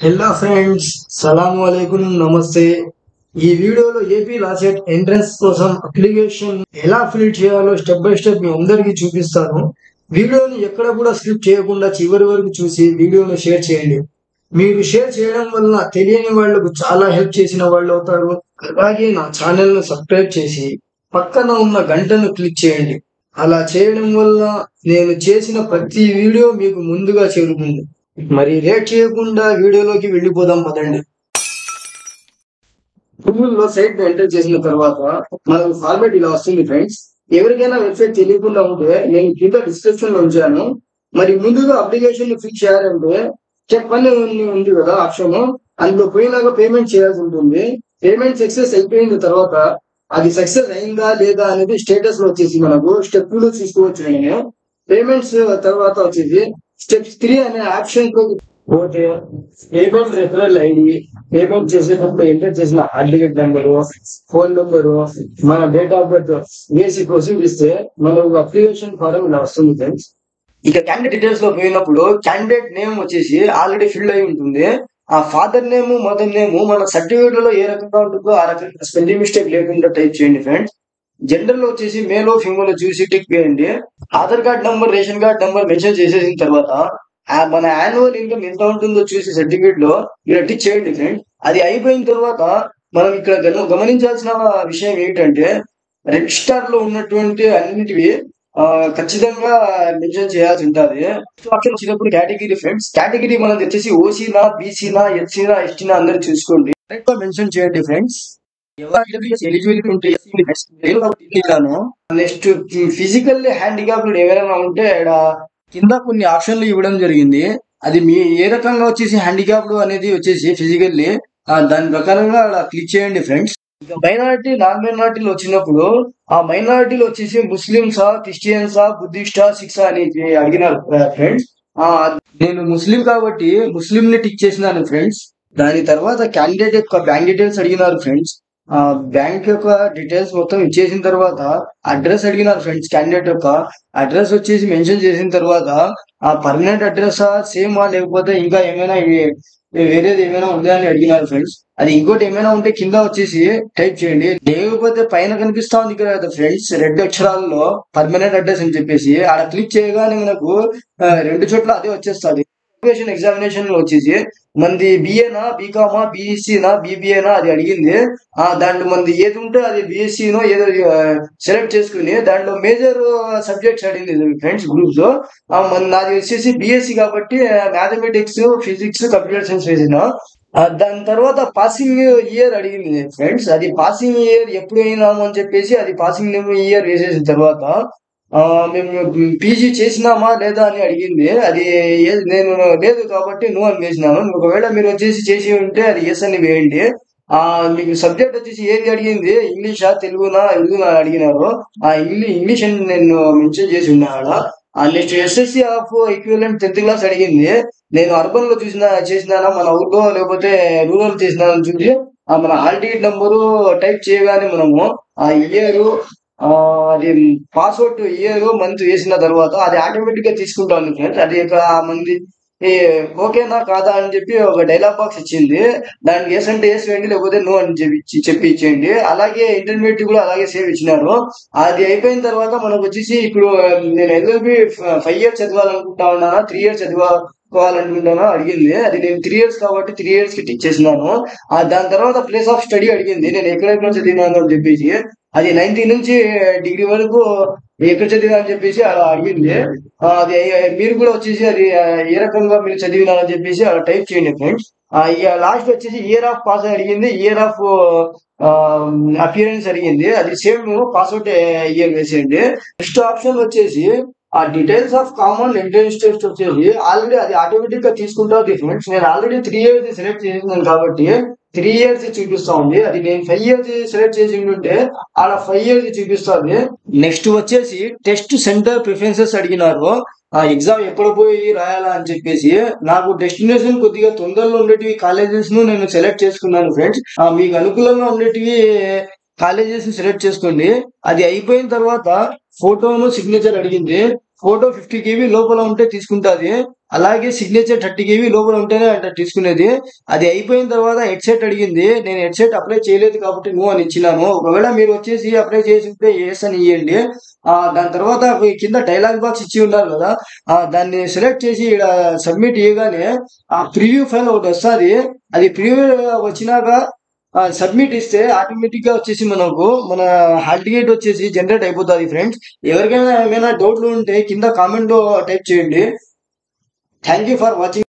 hello friends సలాం అలైకుం నమస్తే ఈ వీడియోలో ఏపీ లాసెట్ ఎంట్రన్స్ కోసం అప్లికేషన్ ఎలా ఫిల్ చేయాలో స్టెప్ బై స్టెప్ మీ అందరికీ చూపిస్తాను వీడియోని ఎక్కడ కూడా స్కిప్ చేయకుండా చివరి వరకు చూసి వీడియోను షేర్ చేయండి మీరు షేర్ చేయడం వలన తెలియని వాళ్ళకు చాలా హెల్ప్ చేసిన వాళ్ళు అవుతారు అలాగే నా ఛానల్ ను సబ్స్క్రైబ్ చేసి పక్కన ఉన్న గంటను క్లిక్ చేయండి అలా చేయడం వల్ల నేను చేసిన ప్రతి వీడియో మీకు ముందుగా చేరుతుంది మరి లేట్ చేయకుండా వీడియోలోకి వెళ్ళిపోదాం పదండి గూగుల్ లో సైట్ ఎంటర్ చేసిన తర్వాత మనకు ఫార్మాట్ ఇలా వస్తుంది ఫ్రెండ్స్ ఎవరికైనా వెబ్సైట్ తెలియకుండా ఉంటే నేను కింద డిస్క్రిప్షన్ లో ఉంచాను మరి ముందుగా అప్లికేషన్ ని ఫిక్స్ చేయాలంటే స్టెప్ వన్ ఉంది కదా ఆప్షన్ అందులో పోయినాక పేమెంట్ చేయాల్సి ఉంటుంది పేమెంట్ సక్సెస్ అయిపోయిన తర్వాత అది సక్సెస్ అయిందా లేదా అనేది స్టేటస్ లో వచ్చేసి మనకు స్టెప్ టూ లో చూసుకోవచ్చు నేను పేమెంట్స్ తర్వాత వచ్చేసి స్టెప్ త్రీ అనే ఆప్షన్ పోతే పేమెంట్ రెఫరల్ ఐడి పేమెంట్ చేసేటప్పుడు ఎంటర్ చేసిన hall ticket number phone number మన డేట్ ఆఫ్ బర్త్ వేసి ప్రొసీడ్ ఇస్తే మనకు అప్లికేషన్ ఫారం ఇలా వస్తుంది ఫ్రెండ్స్ ఇక క్యాండిడేట్ డీటెయిల్స్ లో పోయినప్పుడు క్యాండిడేట్ నేమ్ వచ్చేసి ఆల్రెడీ ఫిల్ అయి ఉంటుంది ఆ ఫాదర్ నేమ్ మదర్ నేమ్ మన సర్టిఫికేట్ లో ఏ రకంగా ఉంటుందో ఆ రకంగా స్పెల్లింగ్ మిస్టేక్ లేకుండా టైప్ చేయండి ఫ్రెండ్స్ జెండర్ లో వచ్చేసి మేల్ ఫీమేల్ చూసి టిక్ చేయండి Aadhaar card number ration card number mention చేసేసిన తర్వాత ఆ మన యాన్యువల్ ఇన్కమ్ ఎంత ఉంటుందో చూసి సర్టిఫికేట్ లో ఇలా టిక్ చేయండి ఫ్రెండ్ అది అయిపోయిన తర్వాత మనం ఇక్కడ గమ- గమనించాల్సిన విషయం ఏంటంటే రిజిస్టార్ లో ఉన్నటువంటి అన్నిటివి ఆ, ఖచ్చితంగా మెన్షన్ చేయాల్సి ఉంటుంది ఆప్షన్ వచ్చినప్పుడు కేటగిరీ ఫ్రెండ్స్ కేటగిరీ మనది వచ్చేసి ఓసీనా బీసీనా ఎస్సీనా ఎస్టీనా అందరు చూసుకోండి కరెక్ట్ గా మెన్షన్ చేయండి ఫ్రెండ్స్ ఎలిజిబిలిటీ ఉంటే నెక్స్ట్ ఫిజికల్ హ్యాండిక్యాప్డ్ ఎవరైనా ఉంటే ఈడ కింద కొన్ని ఆప్షన్లు ఇవ్వడం జరిగింది అది మీ ఏ రకంగా వచ్చేసి హ్యాండిక్యాప్డ్ అనేది వచ్చేసి ఫిజికల్లీ దాని ప్రకారంగా అలా క్లిక్ చేయండి ఫ్రెండ్స్ ఇక మైనారిటీ నాన్ మైనారిటీలు వచ్చినప్పుడు ఆ మైనారిటీలు వచ్చేసి ముస్లిమ్సా క్రిస్టియన్సా బుద్ధిస్టా సిక్సా అని అడిగినారు ఫ్రెండ్స్ ఆ నేను ముస్లిం కాబట్టి ముస్లిం ని టిక్ చేసినాను ఫ్రెండ్స్ దాని తర్వాత క్యాండిడేట్ యొక్క బ్యాంక్ డీటెయిల్స్ అడిగినారు ఫ్రెండ్స్ ఆ బ్యాంక్ యొక్క డీటెయిల్స్ మొత్తం ఇచ్చేసిన తర్వాత అడ్రస్ అడిగినారు ఫ్రెండ్స్ క్యాండిడేట్ యొక్క అడ్రస్ వచ్చేసి మెన్షన్ చేసిన తర్వాత ఆ పర్మనెంట్ అడ్రస్ సేమా లేకపోతే ఇంకా ఏమైనా ఏ- వేరేది ఏమైనా ఉందా అని అడిగినారు ఫ్రెండ్స్ అది ఇంకోటి ఏమైనా ఉంటే కింద వచ్చేసి టైప్ చేయండి లేకపోతే పైన కనిపిస్తా ఉంది కదా ఫ్రెండ్స్ రెడ్ అక్షరాల్లో పర్మనెంట్ అడ్రస్ అని చెప్పేసి ఆడ క్లిక్ చేయగానే మనకు ఆ, రెండు చోట్ల అదే వచ్చేస్తుంది ఎగ్జామినేషన్ లో వచ్చేసి మంది బిఏనా బీకామా బీఈసీనా బీబీఏనా అది అడిగింది ఆ దాంట్లో మంది ఏది ఉంటే అది బీఎస్సీనో ఏదో సెలెక్ట్ చేసుకుని దాంట్లో మేజర్ సబ్జెక్ట్స్ అడిగింది ఫ్రెండ్స్ గ్రూప్స్ లో ఆ, మన నాది వచ్చేసి బిఎస్సి కాబట్టి మ్యాథమెటిక్స్ ఫిజిక్స్ కంప్యూటర్ సైన్స్ వేసిన ఆ, దాని తర్వాత పాసింగ్ ఇయర్ అడిగింది ఫ్రెండ్స్ అది పాసింగ్ ఇయర్ ఎప్పుడు అయినాము అని చెప్పేసి అది పాసింగ్ ఇయర్ వేసేసిన తర్వాత ఆ, మేము పీజీ చేసినామా లేదా అని అడిగింది అది ఏ- నేను లేదు కాబట్టి నువ్వు అని వేసినాను ఒకవేళ మీరు వచ్చేసి చేసి ఉంటే అది ఎస్ అని వేయండి ఆ మీకు సబ్జెక్ట్ వచ్చేసి ఏది అడిగింది ఇంగ్లీషా తెలుగునా తెలుగునా అడిగినారు ఆ ఇంగ్లీష్ ఇంగ్లీష్ అని నేను మెన్షన్ చేసి ఉన్నాను ఆ next SSC of equivalent tenth class అడిగింది నేను అర్బన్ లో చూసిన చేసినానా మన ఊర్లో లేకపోతే రూరల్ చేసినా అని చూసి ఆ మన హాల్ టికెట్ నంబరు టైప్ చేయగానే మనము ఆ ఇయర్ అది పాస్వర్డ్ ఇయర్ మంత్ వేసిన తర్వాత అది ఆటోమేటిక్ గా తీసుకుంటాను ఫ్రెండ్స్ అది ఒక మంది ఏ, ఓకేనా కాదా అని చెప్పి ఒక డైలాగ్ బాక్స్ ఇచ్చింది దానికి ఎస్ అంటే ఎస్ వేయండి లేకపోతే నో అని చెప్పి ఇచ్చి- చెప్పి ఇచ్చేయండి అలాగే ఇంటర్మీడియట్ కూడా అలాగే సేవ్ ఇచ్చినారు అది అయిపోయిన తర్వాత మనకు వచ్చేసి ఇప్పుడు ఆ, నేను ఎల్ఎల్బి ఫైవ్ ఇయర్స్ చదవాలనుకుంటా ఉన్నానా త్రీ ఇయర్స్ చదవాలనుకుంటానా అడిగింది అది నేను త్రీ ఇయర్స్ కాబట్టి త్రీ ఇయర్స్ కి టిక్ చేసినాను ఆ దాని తర్వాత ప్లేస్ ఆఫ్ స్టడీ అడిగింది నేను ఎక్కడెక్కడ చదివినాను అని చెప్పేసి అది నైన్టీ నుంచి డిగ్రీ వరకు ఎక్కడ చదివినా అని చెప్పేసి అలా అడిగింది ఆ, అది మీరు కూడా వచ్చేసి అది ఆ, ఏ రకంగా మీరు చదివినారని చెప్పేసి అలా టైప్ చేయండి ఫ్రెండ్స్ లాస్ట్ వచ్చేసి ఇయర్ ఆఫ్ పాస్ అడిగింది ఇయర్ ఆఫ్ అపియరెన్స్ అడిగింది అది సేమ్ పాస్వర్డ్ ఇయర్ వేసేయండి నెక్స్ట్ ఆప్షన్ వచ్చేసి ఆ details of common entrance test వచ్చేసి ఆల్రెడీ అది ఆటోమేటిక్ గా తీసుకుంటుంది ఫ్రెండ్స్ నేను ఆల్రెడీ త్రీ ఇయర్స్ సెలెక్ట్ చేసినాను కాబట్టి త్రీ ఇయర్స్ చూపిస్తా ఉంది అది నేను ఫైవ్ ఇయర్స్ సెలెక్ట్ చేసి ఉంటే ఆడ ఫైవ్ ఇయర్స్ చూపిస్తుంది నెక్స్ట్ వచ్చేసి టెస్ట్ సెంటర్ ప్రిఫరెన్సెస్ అడిగినారు ఆ ఎగ్జామ్ ఎక్కడ పోయి రాయాలా అని చెప్పేసి నాకు డెస్టినేషన్ కొద్దిగా తొందరలో ఉండేటివి కాలేజెస్ ను నేను సెలెక్ట్ చేసుకున్నాను ఫ్రెండ్స్ మీకు అనుకూలంగా ఉండేటివి కాలేజెస్ సెలెక్ట్ చేసుకోండి అది అయిపోయిన తర్వాత ఫోటోను సిగ్నేచర్ అడిగింది ఫోటో ఫిఫ్టీ కేబీ లోపల ఉంటే తీసుకుంటాది అలాగే సిగ్నేచర్ థర్టీ కేవీ లోపల ఉంటేనే అంట తీసుకునేది అది అయిపోయిన తర్వాత హెడ్సెట్ అడిగింది నేను హెడ్సెట్ అప్లై చేయలేదు కాబట్టి నువ్వు అని ఇచ్చినాను ఒకవేళ మీరు వచ్చేసి అప్లై చేసి ఉంటే ఎస్ అని ఇవ్వండి ఆ దాని తర్వాత ఈ కింద డైలాగ్ బాక్స్ ఇచ్చి ఉన్నారు కదా ఆ దాన్ని సెలెక్ట్ చేసి ఇక్కడ సబ్మిట్ చేయగానే ఆ ప్రివ్యూ ఫైల్ ఒకటి వస్తుంది అది ప్రివ్యూ వచ్చినాక సబ్మిట్ ఇస్తే ఆటోమేటిక్ గా వచ్చేసి మనకు మన హాల్ టికెట్ వచ్చేసి జనరేట్ అయిపోతుంది ఫ్రెండ్స్ ఎవరికైనా ఏమైనా డౌట్లు ఉంటే కింద కామెంట్ లో టైప్ చేయండి థ్యాంక్ యూ ఫర్ వాచింగ్